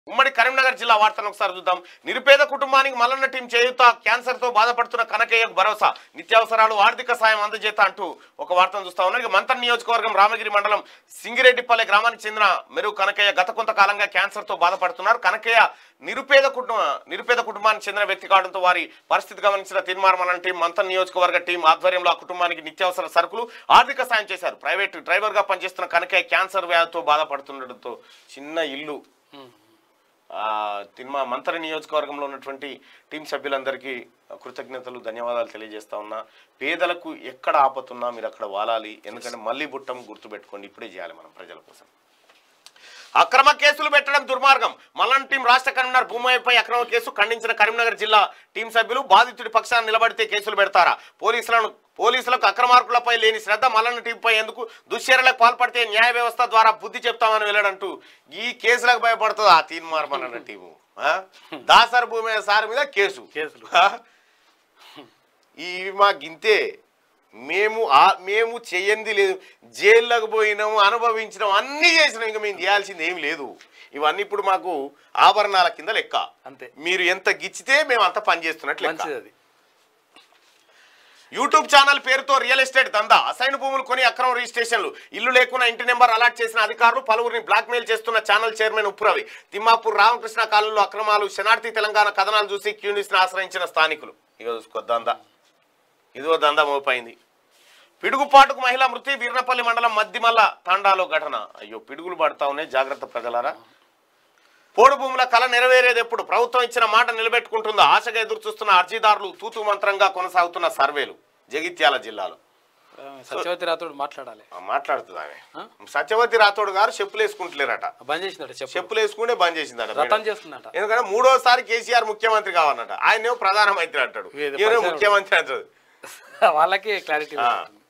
ఉమ్మడి కరీంనగర్ జిల్లా వార్తను ఒకసారి చూద్దాం నిరుపేద కుటుంబానికి మల్లన్న టీం చేయుత క్యాన్సర్ తో బాధపడుతున్న కనకయ్యకు భరోసా నిత్యావసరాలు ఆర్థిక సాయం అందజేత అంటూ ఒక వార్తను చూస్తా ఉన్నారు ఇక మంతన్ నియోజకవర్గం రామగిరి మండలం సింగిరెడ్డిపల్లె గ్రామానికి చెందిన మెరుగు కనకయ్య గత కొంతకాలంగా క్యాన్సర్ తో బాధపడుతున్నారు కనకయ్య నిరుపేద కుటుంబ నిరుపేద కుటుంబానికి చెందిన వ్యక్తి కావడంతో వారి పరిస్థితి గమనించిన తీర్మానం మండలం టీం మంతన్ నియోజకవర్గ టీం ఆధ్వర్యంలో ఆ కుటుంబానికి నిత్యావసర సరుకులు ఆర్థిక సాయం చేశారు ప్రైవేట్ డ్రైవర్ గా పనిచేస్తున్న కనకయ్య క్యాన్సర్ వ్యాధితో బాధపడుతుండటంతో చిన్న ఇల్లు ఆ, తిన్మా మంత్రి నియోజకవర్గంలో ఉన్నటువంటి టీం సభ్యులందరికీ కృతజ్ఞతలు ధన్యవాదాలు తెలియజేస్తా ఉన్నా పేదలకు ఎక్కడ ఆపతున్నా మీరు అక్కడ వాలాలి ఎందుకంటే మళ్ళీ బుట్టం గుర్తుపెట్టుకోండి ఇప్పుడే చేయాలి మనం ప్రజల కోసం అక్రమ కేసులు పెట్టడం దుర్మార్గం మల్లన్ టీం రాష్ట్ర కన్వీనర్ భూమాయిపై అక్రమ కేసు ఖండించిన కరీంనగర్ జిల్లా టీం సభ్యులు బాధితుడి పక్షాన నిలబడితే కేసులు పెడతారా పోలీసులను పోలీసులకు అక్రమార్కులపై లేని శ్రద్ధ మల్లన్న టీంపై ఎందుకు దుశ్చర్యలకు పాల్పడితే న్యాయ వ్యవస్థ ద్వారా బుద్ధి చెప్తామని వెళ్ళడంటూ ఈ కేసులకు భయపడుతుంది ఆ తీన్మార్ మల్లన్న టీము ఆ? దాసర్ భూమి సార్ మీద కేసు కేసులు. ఆ? ఈ మా గింతే మేము ఆ- మేము చెయ్యంది లేదు జైల్లోకి పోయినాము అనుభవించినాం అన్నీ చేసినాం ఇంకా మేము చేయాల్సింది ఏమి లేదు ఇవన్నీ ఇప్పుడు మాకు ఆభరణాల కింద లెక్క అంతే మీరు ఎంత గిచ్చితే మేము అంత పని చేస్తున్నట్లు లెక్క మంచిది అది యూట్యూబ్ ఛానల్ పేరుతో రియల్ ఎస్టేట్ దందా అసైన్ భూములు కొని అక్రమ రిజిస్ట్రేషన్లు ఇల్లు లేకున్నా ఇంటి నెంబర్ అలాట్ చేసిన అధికారులు పలువురిని బ్లాక్మెయిల్ చేస్తున్న ఛానల్ చైర్మన్ ఉప్పురవి తిమ్మాపూర్ రామకృష్ణ కాలంలో అక్రమాలు శనార్థి తెలంగాణ కథనాలు చూసి క్యూనిస్ ఆశ్రయించిన స్థానికులు ఇక చూసుకో దందా ఇదిగో దందా మోపైంది పిడుగుపాటుకు మహిళ మృతి వీర్నపల్లి మండలం మద్దిమల్ల తాండాలో ఘటన అయ్యో పిడుగులు పడతా ఉన్నాయి జాగ్రత్త ప్రజలారా పోడు భూముల కళ నెరవేరేది ఎప్పుడు ప్రభుత్వం ఇచ్చిన మాట నిలబెట్టుకుంటుందా ఆశగా ఎదురు చూస్తున్న అర్జీదారులు తూతు మంత్రంగా కొనసాగుతున్న సర్వేలు జగిత్యాల జిల్లాలో ఆ, సత్యవతి రాతోడు మాట్లాడాలి ఆ, మాట్లాడుతుంది ఆమె ఆ? సత్యవతి రాథోడ్ గారు చెప్పులు వేసుకుంటలేరట బంద్ చేసిందట చెప్పు చెప్పులు వేసుకునే బంద్ చేసిందట రతం మేడం. చేస్తుందట ఎందుకంటే మూడోసారి కేసీఆర్ ముఖ్యమంత్రి కావాలన్నట ఆయనేమో ప్రధానమంత్రి అంటాడు ఏదో ఈయన ప్రచారం. ముఖ్యమంత్రి అంటాడు వాళ్ళకి క్లారిటీ ఆ.